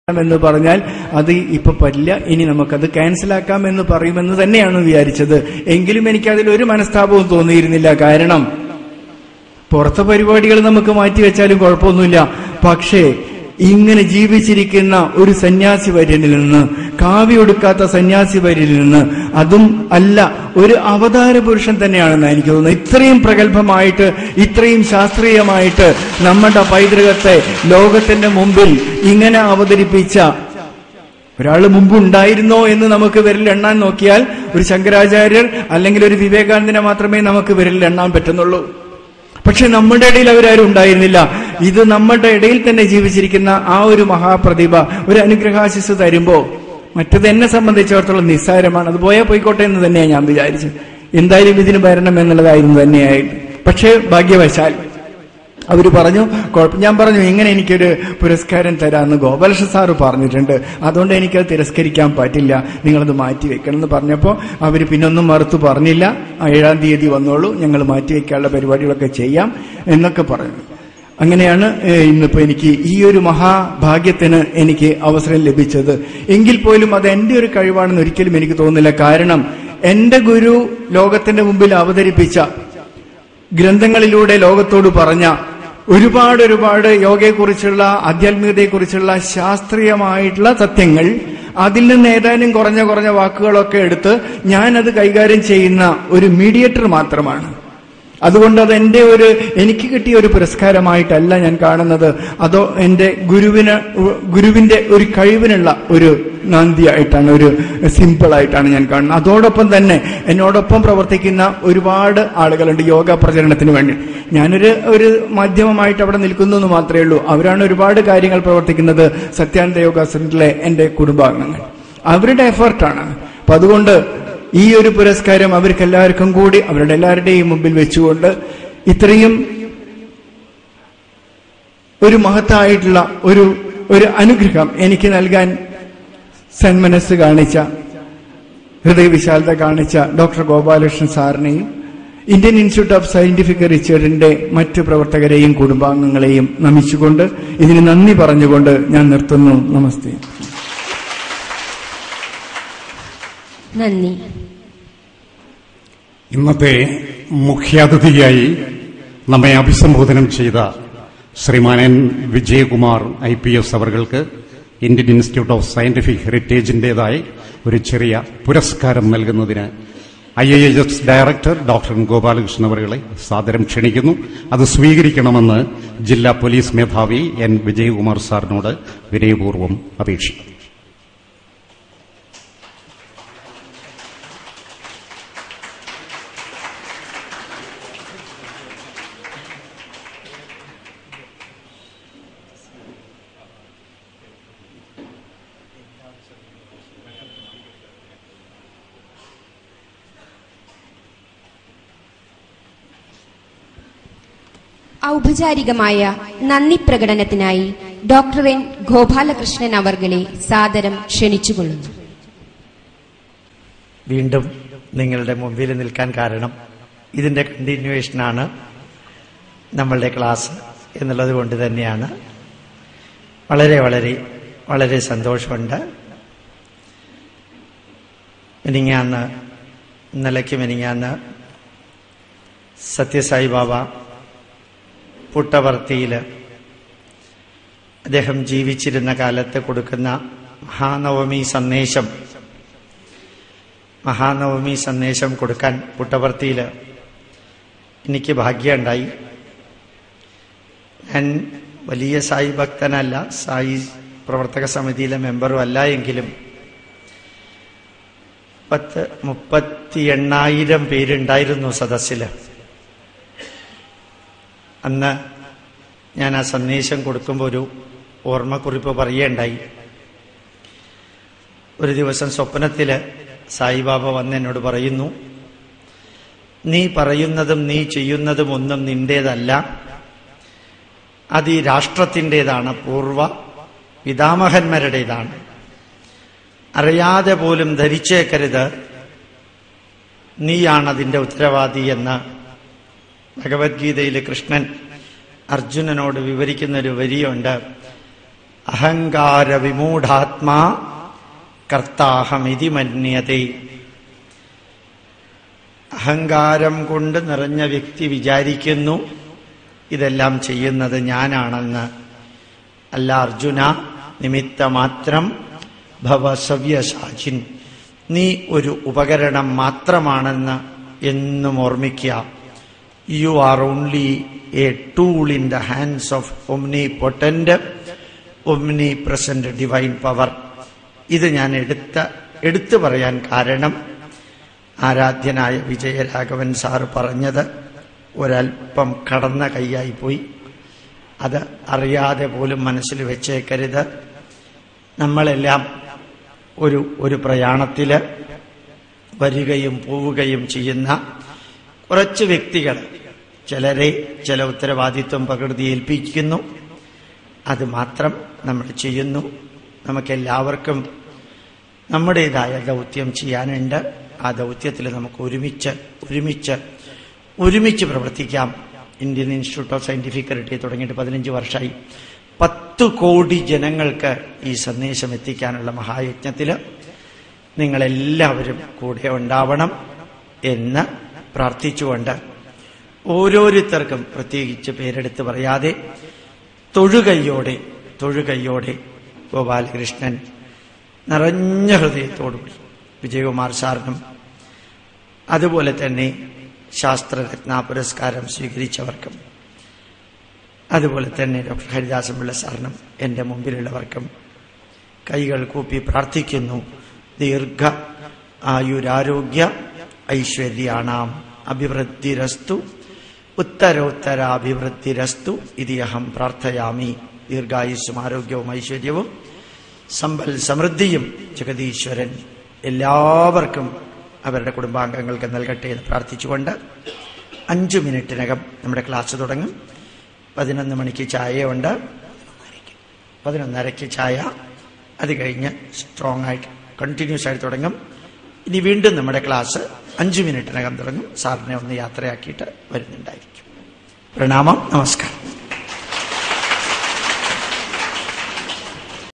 എന്ന് പറഞ്ഞാൽ അത് ഇപ്പൊ പറ്റില്ല ഇനി നമുക്കത് ക്യാൻസൽ ആക്കാം എന്ന് പറയുമെന്ന് തന്നെയാണ് വിചാരിച്ചത് എങ്കിലും എനിക്ക് അതിൽ ഒരു മനസ്താപവും തോന്നിയിരുന്നില്ല കാരണം പുറത്തെ പരിപാടികൾ നമുക്ക് മാറ്റിവെച്ചാലും കുഴപ്പമൊന്നുമില്ല പക്ഷേ ഇങ്ങനെ ജീവിച്ചിരിക്കുന്ന ഒരു സന്യാസി വര്യനിൽ നിന്ന് കാവ്യൊടുക്കാത്ത സന്യാസി വര്യനിൽ നിന്ന് അതും അല്ല ഒരു അവതാര പുരുഷൻ തന്നെയാണെന്ന് എനിക്ക് തോന്നുന്നത് ഇത്രയും പ്രഗത്ഭമായിട്ട് ഇത്രയും ശാസ്ത്രീയമായിട്ട് നമ്മുടെ പൈതൃകത്തെ ലോകത്തിന്റെ മുമ്പിൽ ഇങ്ങനെ അവതരിപ്പിച്ച ഒരാൾ മുമ്പ് ഉണ്ടായിരുന്നോ എന്ന് നമുക്ക് വിരലിൽ എണ്ണാൻ നോക്കിയാൽ ഒരു ശങ്കരാചാര്യർ അല്ലെങ്കിൽ ഒരു വിവേകാനന്ദനെ മാത്രമേ നമുക്ക് വിരലിൽ എണ്ണാൻ പറ്റുന്നുള്ളൂ പക്ഷെ നമ്മുടെ ഇടയിൽ അവരാരും ഉണ്ടായിരുന്നില്ല ഇത് നമ്മുടെ ഇടയിൽ തന്നെ ജീവിച്ചിരിക്കുന്ന ആ ഒരു മഹാപ്രതിഭ ഒരു അനുഗ്രഹാശിസ് തരുമ്പോ മറ്റത് എന്നെ സംബന്ധിച്ചിടത്തോളം നിസ്സാരമാണ് അത് പോയാൽ പോയിക്കോട്ടെ എന്ന് തന്നെയാണ് ഞാൻ വിചാരിച്ചത് എന്തായാലും ഇതിന് വരണം എന്നുള്ളതായിരുന്നു തന്നെയായിട്ട് പക്ഷേ ഭാഗ്യവശാൽ അവർ പറഞ്ഞു കുഴപ്പം ഞാൻ പറഞ്ഞു ഇങ്ങനെ എനിക്കൊരു പുരസ്കാരം തരാമെന്ന് ഗോപാലകൃഷ്ണ സാറ് പറഞ്ഞിട്ടുണ്ട് അതുകൊണ്ട് എനിക്കത് തിരസ്കരിക്കാൻ പറ്റില്ല നിങ്ങളത് മാറ്റി വെക്കണം എന്ന് പറഞ്ഞപ്പോൾ അവർ പിന്നൊന്നും മറുത്തു പറഞ്ഞില്ല ആ ഏഴാം തീയതി വന്നോളൂ ഞങ്ങൾ മാറ്റി വെക്കാനുള്ള പരിപാടികളൊക്കെ ചെയ്യാം എന്നൊക്കെ പറഞ്ഞു അങ്ങനെയാണ് ഏഹ്, ഇന്നിപ്പോ എനിക്ക് ഈ ഒരു മഹാഭാഗ്യത്തിന് എനിക്ക് അവസരം ലഭിച്ചത് എങ്കിൽ പോലും അത് എന്റെ ഒരു കഴിവാണെന്ന് ഒരിക്കലും എനിക്ക് തോന്നുന്നില്ല കാരണം എന്റെ ഗുരു ലോകത്തിന്റെ മുമ്പിൽ അവതരിപ്പിച്ച ഗ്രന്ഥങ്ങളിലൂടെ ലോകത്തോട് പറഞ്ഞ ഒരുപാട് ഒരുപാട് യോഗയെക്കുറിച്ചുള്ള ആധ്യാത്മികതയെക്കുറിച്ചുള്ള ശാസ്ത്രീയമായിട്ടുള്ള സത്യങ്ങൾ അതിൽ നിന്ന് ഏതാനും കുറഞ്ഞ കുറഞ്ഞ വാക്കുകളൊക്കെ എടുത്ത് ഞാനത് കൈകാര്യം ചെയ്യുന്ന ഒരു മീഡിയേറ്റർ മാത്രമാണ് അതുകൊണ്ട് അത് എന്റെ ഒരു എനിക്ക് കിട്ടിയ ഒരു പുരസ്കാരമായിട്ടല്ല ഞാൻ കാണുന്നത് അതോ എന്റെ ഗുരുവിന് ഗുരുവിന്റെ ഒരു കഴിവിനുള്ള ഒരു നാന്തിയായിട്ടാണ് ഒരു സിമ്പിൾ ആയിട്ടാണ് ഞാൻ കാണുന്നത് അതോടൊപ്പം തന്നെ എന്നോടൊപ്പം പ്രവർത്തിക്കുന്ന ഒരുപാട് ആളുകളുണ്ട് യോഗ പ്രചരണത്തിന് വേണ്ടി ഞാനൊരു ഒരു മാധ്യമമായിട്ട് അവിടെ നിൽക്കുന്നു എന്ന് മാത്രമേ ഉള്ളൂ അവരാണ് ഒരുപാട് കാര്യങ്ങൾ പ്രവർത്തിക്കുന്നത് സത്യാനന്ദ യോഗ സെന്ററിലെ എന്റെ കുടുംബാംഗങ്ങൾ അവരുടെ എഫേർട്ടാണ് അപ്പൊ അതുകൊണ്ട് ഈ ഒരു പുരസ്കാരം അവർക്ക് എല്ലാവർക്കും കൂടി അവരുടെ എല്ലാവരുടെയും മുമ്പിൽ വെച്ചുകൊണ്ട് ഇത്രയും ഒരു മഹത്തായിട്ടുള്ള ഒരു ഒരു അനുഗ്രഹം എനിക്ക് നൽകാൻ സന്മനസ് കാണിച്ച ഹൃദയവിശാലത കാണിച്ച ഡോക്ടർ ഗോപാലകൃഷ്ണൻ സാറിനെയും ഇന്ത്യൻ ഇൻസ്റ്റിറ്റ്യൂട്ട് ഓഫ് സയന്റിഫിക് റിസർച്ചിന്റെ മറ്റു പ്രവർത്തകരെയും കുടുംബാംഗങ്ങളെയും നമിച്ചുകൊണ്ട് ഇതിന് നന്ദി പറഞ്ഞുകൊണ്ട് ഞാൻ നിർത്തുന്നു നമസ്തേ നന്ദി ഇന്നത്തെ മുഖ്യാതിഥിയായി നമ്മെ അഭിസംബോധനം ചെയ്ത ശ്രീമാൻ N Vijayakumar I P S അവർക്ക് ഇന്ത്യൻ ഇൻസ്റ്റിറ്റ്യൂട്ട് ഓഫ് സയന്റിഫിക് ഹെറിറ്റേജിന്റേതായി ഒരു ചെറിയ പുരസ്കാരം നൽകുന്നതിന് I I S director doctor Gopalakrishnan അവരെ സാദരം ക്ഷണിക്കുന്നു അത് സ്വീകരിക്കണമെന്ന് ജില്ലാ പോലീസ് മേധാവി എൻ വിജയകുമാർ സാറിനോട് വിനയപൂർവ്വം അപേക്ഷിക്കുന്നു ഔപചാരികമായ നന്ദി പ്രകടനത്തിനായി ഡോക്ടർ എൻ ഗോപാലകൃഷ്ണൻ അവർകളെ സാദരം ക്ഷണിച്ചുകൊള്ളുന്നു വീണ്ടും നിങ്ങളുടെ മുമ്പിൽ നിൽക്കാൻ കാരണം ഇതിന്റെ കണ്ടിന്യൂവേഷനാണ് നമ്മളുടെ ക്ലാസ് എന്നുള്ളത് കൊണ്ട് തന്നെയാണ് വളരെ വളരെ വളരെ സന്തോഷമുണ്ട് മിനിങ്ങാന്ന് ഇന്നലേക്ക് മിനിങ്ങാന്ന് സത്യസായി ബാബ പുട്ടവർത്തിയിൽ അദ്ദേഹം ജീവിച്ചിരുന്ന കാലത്ത് കൊടുക്കുന്ന മഹാനവമി സന്ദേശം മഹാനവമി സന്ദേശം കൊടുക്കാൻ പുട്ടവർത്തിയിൽ എനിക്ക് ഭാഗ്യമുണ്ടായി ഞാൻ വലിയ സായി ഭക്തനല്ല സായി പ്രവർത്തക സമിതിയിലെ മെമ്പറും അല്ല എങ്കിലും പത്ത് മുപ്പത്തി എണ്ണായിരം പേരുണ്ടായിരുന്നു സദസ്സിൽ അന്ന് ഞാൻ ആ സന്ദേശം കൊടുക്കുമ്പോൾ ഒരു ഓർമ്മക്കുറിപ്പ് പറയുകയുണ്ടായി ഒരു ദിവസം സ്വപ്നത്തിൽ സായിബാബ വന്ന് എന്നോട് പറയുന്നു നീ പറയുന്നതും നീ ചെയ്യുന്നതും ഒന്നും നിന്റേതല്ല അത് ഈ രാഷ്ട്രത്തിൻ്റെതാണ് പൂർവ പിതാമഹന്മാരുടേതാണ് അറിയാതെ പോലും ധരിച്ചേക്കരുത് നീയാണ് അതിൻ്റെ ഉത്തരവാദി എന്ന് ഭഗവത്ഗീതയിൽ കൃഷ്ണൻ അർജുനനോട് വിവരിക്കുന്ന ഒരു വരിയുണ്ട് അഹങ്കാര വിമൂഢാത്മാ കർത്താഹമിതി മന്യതേ അഹങ്കാരം കൊണ്ട് നിറഞ്ഞ വ്യക്തി വിചാരിക്കുന്നു ഇതെല്ലാം ചെയ്യുന്നത് ഞാനാണെന്ന് അല്ല അർജുന നിമിത്തമാത്രം ഭവസവ്യസാചിൻ നീ ഒരു ഉപകരണം മാത്രമാണെന്ന് എന്നും ഓർമ്മിക്കുക you are only a tool in the hands of omnipotent omnipresent divine power ഇത് ഞാൻ എടുത്ത എടുത്തു പറയാൻ കാരണം ആരാധ്യനായ വിജയരാഘവൻ സാർ പറഞ്ഞത് ഒരൽപ്പം കടന്ന കൈയായിപ്പോയി അത് അറിയാതെ പോലും മനസ്സിൽ വെച്ചേക്കരുത് നമ്മളെല്ലാം ഒരു ഒരു പ്രയാണത്തിൽ വരികയും പോവുകയും ചെയ്യുന്ന കുറച്ച് വ്യക്തികൾ ചിലരെ ചില ഉത്തരവാദിത്വം പകർത്തി ഏൽപ്പിക്കുന്നു അത് മാത്രം നമ്മൾ ചെയ്യുന്നു നമുക്കെല്ലാവർക്കും നമ്മുടേതായ ദൗത്യം ചെയ്യാനുണ്ട് ആ ദൗത്യത്തിൽ നമുക്ക് ഒരുമിച്ച് ഒരുമിച്ച് ഒരുമിച്ച് പ്രവർത്തിക്കാം Indian institute of scientific heritage തുടങ്ങിയിട്ട് പതിനഞ്ച് വർഷമായി പത്ത് കോടി ജനങ്ങൾക്ക് ഈ സന്ദേശം എത്തിക്കാനുള്ള മഹായജ്ഞത്തിൽ നിങ്ങളെല്ലാവരും കൂടെ ഉണ്ടാവണം എന്ന് പ്രാർത്ഥിച്ചുകൊണ്ട് ഓരോരുത്തർക്കും പ്രത്യേകിച്ച് പേരെടുത്ത് പറയാതെ തൊഴുകൈയോടെ തൊഴുകൈയോടെ ഗോപാലകൃഷ്ണൻ നിറഞ്ഞ ഹൃദയത്തോടുകൂടി വിജയകുമാർ സാറിനും അതുപോലെ തന്നെ ശാസ്ത്രരത്ന പുരസ്കാരം സ്വീകരിച്ചവർക്കും അതുപോലെ തന്നെ ഡോക്ടർ ഹരിദാസൻ പിള്ള സാറിനും എൻ്റെ മുമ്പിലുള്ളവർക്കും കൈകൾ കൂപ്പി പ്രാർത്ഥിക്കുന്നു ദീർഘ ആയുരാരോഗ്യ ഐശ്വര്യാണാം അഭിവൃദ്ധിരസ്തു ഉത്തരോത്തരാഭിവൃദ്ധിരസ്തു ഇതി അഹം പ്രാർത്ഥയാമി ദീർഘായുസ്സും ആരോഗ്യവും ഐശ്വര്യവും സമ്പൽ സമൃദ്ധിയും ജഗതീശ്വരൻ എല്ലാവർക്കും അവരുടെ കുടുംബാംഗങ്ങൾക്ക് നൽകട്ടെ എന്ന് പ്രാർത്ഥിച്ചുകൊണ്ട് അഞ്ചു മിനിറ്റിനകം നമ്മുടെ ക്ലാസ് തുടങ്ങും പതിനൊന്ന് മണിക്ക് ചായയുണ്ട് പതിനൊന്നരയ്ക്ക് ചായ അത് കഴിഞ്ഞ് സ്ട്രോങ് ആയിട്ട് കണ്ടിന്യൂസ് ആയിട്ട് തുടങ്ങും ഇനി വീണ്ടും നമ്മുടെ ക്ലാസ് അഞ്ചു മിനിറ്റിനകം തുടങ്ങും സാറിനെ ഒന്ന് യാത്രയാക്കിയിട്ട് വരുന്നുണ്ടായിരിക്കും പ്രണാമം നമസ്കാരം